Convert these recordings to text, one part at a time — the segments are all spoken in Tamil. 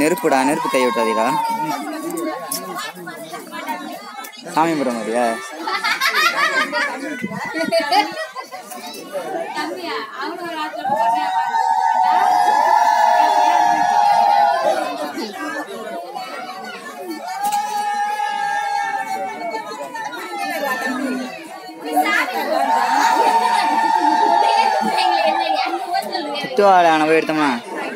நெருப்புடா நெருப்பு கை விட்டாதீடா சாமி கும்பிட்ற மாதிரியா தம்பியா அவனு ஒரு ஆத்துல போறேன் திட்டுவாள் நம்ம போய் எடுத்தோமா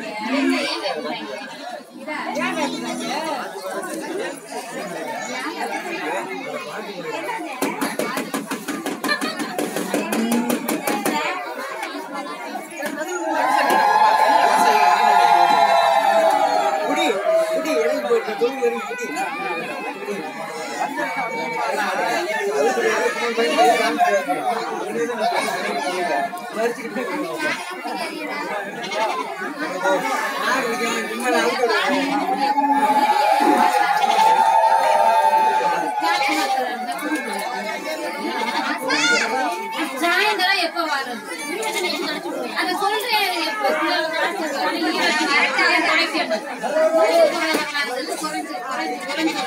சாயந்தரம் எப்போ வரும் அதை சொல்றேன் எப்போ குறைஞ்சு குறைஞ்சு குறைஞ்சு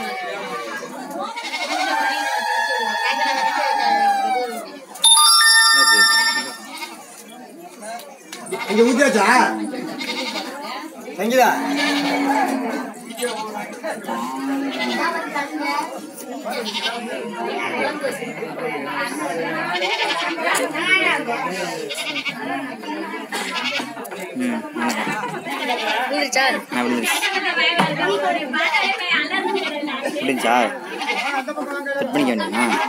இங்க ஊத்தியாச்சா சங்கீதா ம் புரிச்சா நான் விழுந்துருச்சு முடிஞ்சா கட் பண்ணிக்க வேண்டியதுனா